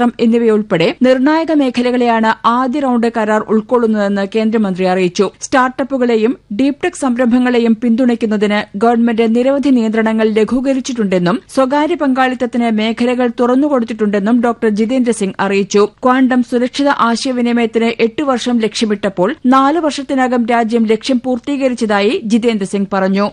ശാസ്ത്രം എന്നിവയുൾപ്പെടെ നിർണായക മേഖലകളെയാണ് ആദ്യ റൌണ്ട് കരാർ ഉൾക്കൊള്ളുന്നതെന്ന് കേന്ദ്രമന്ത്രി അറിയിച്ചു സ്റ്റാർട്ടപ്പുകളെയും ഡീപ് ടെക് സംരംഭങ്ങളെയും പിന്തുണയ്ക്കുന്നതിന് ഗവൺമെന്റ് നിരവധി നിയന്ത്രണങ്ങൾ ലഘൂകരിച്ചിട്ടുണ്ടെന്നും സ്വകാര്യ പങ്കാളിത്തത്തിന് മേഖലകൾ തുറന്നുകൊടുത്തിട്ടുണ്ടെന്നും ഡോക്ടർ ജിതേന്ദ്ര സിംഗ് അറിയിച്ചു ക്വാണ്ടം സുരക്ഷിത ആശയവിനിമയത്തിന് എട്ട് വർഷം ലക്ഷ്യമിട്ടപ്പോൾ നാല് വർഷത്തിനകം രാജ്യം ലക്ഷ്യം പൂർത്തീകരിച്ചതായി ജിതേന്ദ്ര സിംഗ് പറഞ്ഞു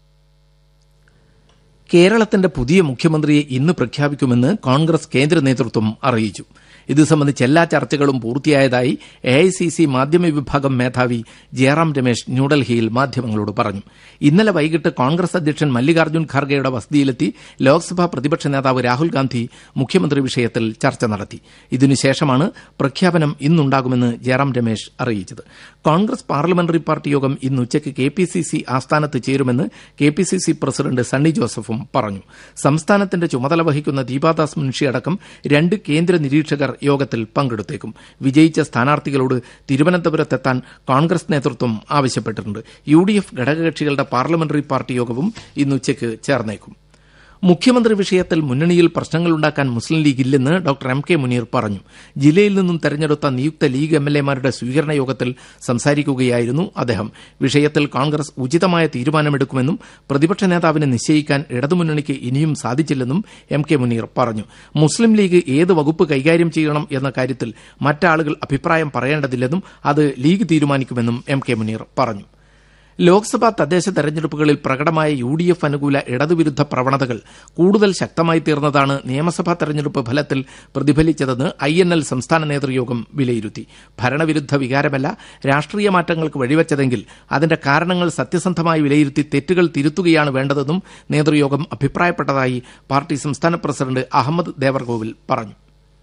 കേരളത്തിന്റെ പുതിയ മുഖ്യമന്ത്രിയെ ഇന്ന് പ്രഖ്യാപിക്കുമെന്ന് കോൺഗ്രസ് കേന്ദ്ര നേതൃത്വം അറിയിച്ചു ഇത് സംബന്ധിച്ച് എല്ലാ ചർച്ചകളും പൂർത്തിയായതായി എ ഐ സി സി മാധ്യമ വിഭാഗം മേധാവി ജയറാം രമേശ് ന്യൂഡൽഹിയിൽ മാധ്യമങ്ങളോട് പറഞ്ഞു ഇന്നലെ വൈകിട്ട് കോൺഗ്രസ് അധ്യക്ഷൻ മല്ലികാർജ്ജുൻ ഖാർഗെയുടെ വസതിയിലെത്തി ലോക്സഭാ പ്രതിപക്ഷ നേതാവ് രാഹുൽ ഗാന്ധി മുഖ്യമന്ത്രി വിഷയത്തിൽ ചർച്ച നടത്തി ഇതിനുശേഷമാണ് പ്രഖ്യാപനം ഇന്നുണ്ടാകുമെന്ന് ജയറാം രമേശ് അറിയിച്ചത് കോൺഗ്രസ് പാർലമെന്ററി പാർട്ടി യോഗം ഇന്ന് ഉച്ചയ്ക്ക് കെ പി സി സി ആസ്ഥാനത്ത് ചേരുമെന്ന് K P C C president Sunny ജോസഫും പറഞ്ഞു സംസ്ഥാനത്തിന്റെ ചുമതല വഹിക്കുന്ന ദീപാദാസ് മുൻഷി അടക്കം രണ്ട് കേന്ദ്ര നിരീക്ഷകർ യോഗത്തിൽ പങ്കെടുത്തേക്കും വിജയിച്ച സ്ഥാനാർത്ഥികളോട് തിരുവനന്തപുരത്തെത്താൻ കോൺഗ്രസ് നേതൃത്വം ആവശ്യപ്പെട്ടിട്ടുണ്ട് യു ഡി എഫ് ഘടകകക്ഷികളുടെ പാർലമെന്ററി പാർട്ടി യോഗവും ഇന്ന് ഉച്ചയ്ക്ക് ചേർന്നേക്കും മുഖ്യമന്ത്രി വിഷയത്തിൽ മുന്നണിയിൽ പ്രശ്നങ്ങളുണ്ടാക്കാൻ മുസ്ലിം ലീഗ് ഇല്ലെന്ന് ഡോക്ടർ എം കെ മുനീർ പറഞ്ഞു ജില്ലയിൽ നിന്നും തെരഞ്ഞെടുത്ത നിയുക്ത ലീഗ് എം എൽ എമാരുടെ സ്വീകരണ യോഗത്തിൽ സംസാരിക്കുകയായിരുന്നു അദ്ദേഹം വിഷയത്തിൽ കോൺഗ്രസ് ഉചിതമായ തീരുമാനമെടുക്കുമെന്നും പ്രതിപക്ഷ നേതാവിനെ നിശ്ചയിക്കാൻ ഇടതുമുന്നണിക്ക് ഇനിയും സാധിച്ചില്ലെന്നും എം കെ മുനീർ പറഞ്ഞു മുസ്ലിം ലീഗ് ഏത് വകുപ്പ് കൈകാര്യം ചെയ്യണം എന്ന കാര്യത്തിൽ മറ്റാളുകൾ അഭിപ്രായം പറയേണ്ടതില്ലെന്നും അത് ലീഗ് തീരുമാനിക്കുമെന്നും എം കെ മുനീർ പറഞ്ഞു ലോക്സഭാ തദ്ദേശ തെരഞ്ഞെടുപ്പുകളിൽ പ്രകടമായ യു ഡി എഫ് അനുകൂല ഇടതുവിരുദ്ധ പ്രവണതകൾ കൂടുതൽ ശക്തമായി തീർന്നതാണ് നിയമസഭാ തെരഞ്ഞെടുപ്പ് ഫലത്തിൽ പ്രതിഫലിച്ചതെന്ന് ഐ എൻ എൽ സംസ്ഥാന നേതൃയോഗം വിലയിരുത്തി ഭരണവിരുദ്ധ വികാരമല്ല രാഷ്ട്രീയ മാറ്റങ്ങൾക്ക് വഴിവെച്ചതെങ്കിൽ അതിന്റെ കാരണങ്ങൾ സത്യസന്ധമായി വിലയിരുത്തി തെറ്റുകൾ തിരുത്തുകയാണ് വേണ്ടതെന്നും നേതൃയോഗം അഭിപ്രായപ്പെട്ടതായി പാർട്ടി സംസ്ഥാന പ്രസിഡന്റ് അഹമ്മദ് ദേവർകോവിൽ പറഞ്ഞു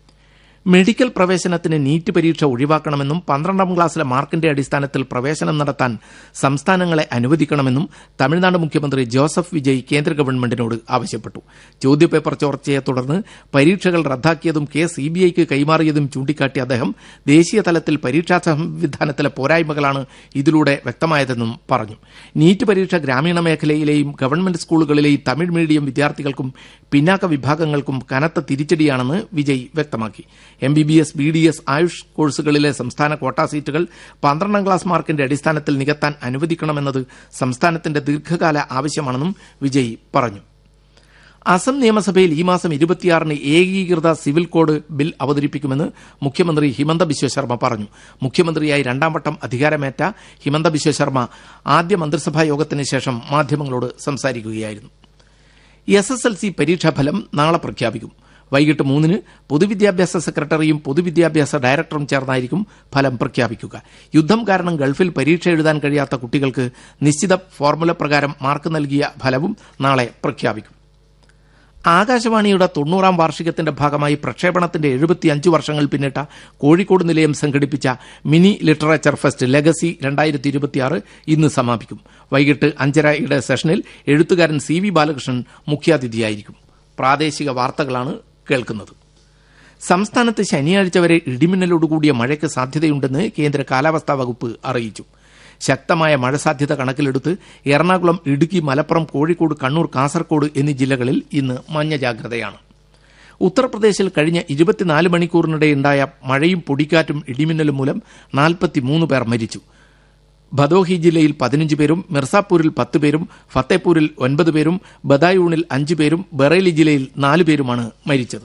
മെഡിക്കൽ പ്രവേശനത്തിന് നീറ്റ് പരീക്ഷ ഒഴിവാക്കണമെന്നും പന്ത്രണ്ടാം ക്ലാസ്സിലെ മാർക്കിന്റെ അടിസ്ഥാനത്തിൽ പ്രവേശനം നടത്താൻ സംസ്ഥാനങ്ങളെ അനുവദിക്കണമെന്നും തമിഴ്നാട് മുഖ്യമന്ത്രി ജോസഫ് വിജയ് കേന്ദ്ര ഗവൺമെന്റിനോട് ആവശ്യപ്പെട്ടു ചോദ്യപേപ്പർ ചോർച്ചയെ തുടർന്ന് പരീക്ഷകൾ റദ്ദാക്കിയതും കേസ് സിബിഐക്ക് കൈമാറിയതും ചൂണ്ടിക്കാട്ടിയ അദ്ദേഹം ദേശീയ തലത്തിൽ പരീക്ഷാ സംവിധാനത്തിലെ പോരായ്മകളാണ് ഇതിലൂടെ വ്യക്തമായതെന്നും പറഞ്ഞു നീറ്റ് പരീക്ഷ ഗ്രാമീണ മേഖലയിലെയും ഗവൺമെന്റ് സ്കൂളുകളിലെയും തമിഴ് മീഡിയം വിദ്യാർത്ഥികൾക്കും പിന്നാക്ക വിഭാഗങ്ങൾക്കും കനത്ത തിരിച്ചടിയാണെന്ന് വിജയ് വ്യക്തമാക്കി M B B S B D S AYUSH കോഴ്സുകളിലെ സംസ്ഥാന ക്വാട്ടാ സീറ്റുകൾ പന്ത്രണ്ടാം ക്ലാസ് മാർക്കിന്റെ അടിസ്ഥാനത്തിൽ നികത്താൻ അനുവദിക്കണമെന്നത് സംസ്ഥാനത്തിന്റെ ദീർഘകാല ആവശ്യമാണെന്നും വിജയ് പറഞ്ഞു അസം നിയമസഭയിൽ ഈ മാസം ഇരുപത്തിയാറിന് ഏകീകൃത സിവിൽ കോഡ് ബിൽ അവതരിപ്പിക്കുമെന്ന് മുഖ്യമന്ത്രി ഹിമന്ത ബിശ്വ ശർമ്മ പറഞ്ഞു മുഖ്യമന്ത്രിയായി രണ്ടാം വട്ടം അധികാരമേറ്റ ഹിമന്ത ബിശ്വ ശർമ്മ ആദ്യ മന്ത്രിസഭാ യോഗത്തിന് ശേഷം മാധ്യമങ്ങളോട് സംസാരിക്കുകയായിരുന്നു എസ് എസ് എൽ സി പരീക്ഷാഫലം നാളെ പ്രഖ്യാപിക്കും വൈകിട്ട് മൂന്നിന് പൊതുവിദ്യാഭ്യാസ സെക്രട്ടറിയും പൊതുവിദ്യാഭ്യാസ ഡയറക്ടറും ചേർന്നായിരിക്കും ഫലം പ്രഖ്യാപിക്കുക യുദ്ധം കാരണം ഗൾഫിൽ പരീക്ഷ എഴുതാൻ കഴിയാത്ത കുട്ടികൾക്ക് നിശ്ചിത ഫോർമുല പ്രകാരം മാർക്ക് നൽകിയ ഫലവും നാളെ പ്രഖ്യാപിക്കും ആകാശവാണിയുടെ തൊണ്ണൂറാം വാർഷികത്തിന്റെ ഭാഗമായി പ്രക്ഷേപണത്തിന്റെ എഴുപത്തിയഞ്ച് വർഷങ്ങൾ പിന്നിട്ട കോഴിക്കോട് നിലയം സംഘടിപ്പിച്ച മിനി ലിറ്ററേച്ചർ ഫെസ്റ്റ് ലെഗസി രണ്ടായിരത്തി ഇരുപത്തിയാറ് ഇന്ന് സമാപിക്കും വൈകിട്ട് അഞ്ചരയുടെ സെഷനിൽ എഴുത്തുകാരൻ സി വി ബാലകൃഷ്ണൻ മുഖ്യാതിഥിയായിരിക്കും പ്രാദേശിക വാർത്തകളാണ് കേൾക്കുന്നത് സംസ്ഥാനത്ത് ശനിയാഴ്ച വരെ ഇടിമിന്നലോടുകൂടിയ മഴയ്ക്ക് സാധ്യതയുണ്ടെന്ന് കേന്ദ്ര കാലാവസ്ഥാ വകുപ്പ് അറിയിച്ചു ശക്തമായ മഴ സാധ്യത കണക്കിലെടുത്ത് എറണാകുളം ഇടുക്കി മലപ്പുറം കോഴിക്കോട് കണ്ണൂർ കാസർകോട് എന്നീ ജില്ലകളിൽ ഇന്ന് മഞ്ഞ ജാഗ്രതയാണ് ഉത്തർപ്രദേശിൽ കഴിഞ്ഞ ഇരുപത്തിനാല് മണിക്കൂറിനിടെയുണ്ടായ മഴയും പൊടിക്കാറ്റും ഇടിമിന്നലും മൂലം നാൽപ്പത്തിമൂന്ന് പേർ മരിച്ചു ഭദോഹി ജില്ലയിൽ പതിനഞ്ച് പേരും മിർസാപൂരിൽ പത്ത് പേരും ഫത്തേപൂരിൽ ഒൻപത് പേരും ബദായൂണിൽ അഞ്ച് പേരും ബറേലി ജില്ലയിൽ നാല് പേരുമാണ് മരിച്ചത്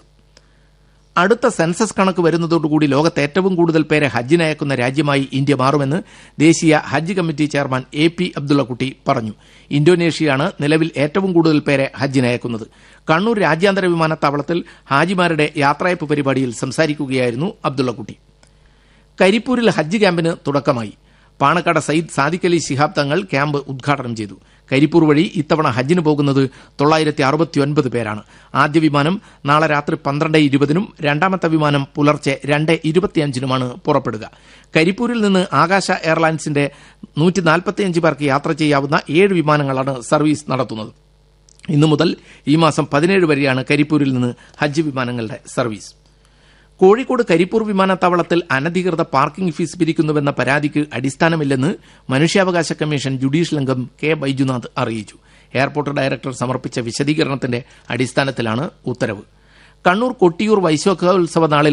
അടുത്ത സെൻസസ് കണക്ക് വരുന്നതോടുകൂടി ലോകത്ത് ഏറ്റവും കൂടുതൽ പേരെ ഹജ്ജിന് അയക്കുന്ന രാജ്യമായി ഇന്ത്യ മാറുമെന്ന് ദേശീയ ഹജ്ജ് committee chairman A P Abdullakutty പറഞ്ഞു ഇന്തോനേഷ്യയാണ് നിലവിൽ ഏറ്റവും കൂടുതൽ പേരെ ഹജ്ജിന് അയക്കുന്നത് കണ്ണൂർ രാജ്യാന്തര വിമാനത്താവളത്തിൽ ഹാജിമാരുടെ യാത്രയപ്പ് പരിപാടിയിൽ സംസാരിക്കുകയായിരുന്നു അബ്ദുള്ളക്കുട്ടി കരിപ്പൂരിൽ ഹജ്ജ് ക്യാമ്പിന് തുടക്കമായി പാണക്കാട് സയ്യിദ് സാദിഖ് അലി ശിഹാബ് തങ്ങൾ ക്യാമ്പ് ഉദ്ഘാടനം ചെയ്തു കരിപ്പൂർ വഴി ഇത്തവണ ഹജ്ജിന് പോകുന്നത് തൊള്ളായിരത്തി അറുപത്തിയൊൻപത് പേരാണ് ആദ്യ വിമാനം നാളെ രാത്രി പന്ത്രണ്ട് ഇരുപതിനും രണ്ടാമത്തെ വിമാനം പുലർച്ചെ രണ്ട് ഇരുപത്തിയഞ്ചിനുമാണ് പുറപ്പെടുക കരിപ്പൂരിൽ നിന്ന് ആകാശ എയർലൈൻസിന്റെ നൂറ്റി നാൽപ്പത്തിയഞ്ച് പേർക്ക് യാത്ര ചെയ്യാവുന്ന ഏഴ് വിമാനങ്ങളാണ് സർവീസ് നടത്തുന്നത് ഇന്നു മുതൽ ഈ മാസം പതിനേഴ് വരെയാണ് കരിപ്പൂരിൽ നിന്ന് ഹജ്ജ് വിമാനങ്ങളുടെ സർവീസ് കോഴിക്കോട് കരിപ്പൂർ വിമാനത്താവളത്തിൽ അനധികൃത പാർക്കിംഗ് ഫീസ് പിരിക്കുന്നുവെന്ന പരാതിക്ക് അടിസ്ഥാനമില്ലെന്ന് മനുഷ്യാവകാശ കമ്മീഷൻ ജുഡീഷ്യൽ അംഗം കെ ബൈജുനാഥ് അറിയിച്ചു എയർപോർട്ട് ഡയറക്ടർ സമർപ്പിച്ച വിശദീകരണത്തിന്റെ അടിസ്ഥാനത്തിലാണ് ഉത്തരവ് കണ്ണൂർ കൊട്ടിയൂർ വൈശോഖോത്സവ നാളിൽ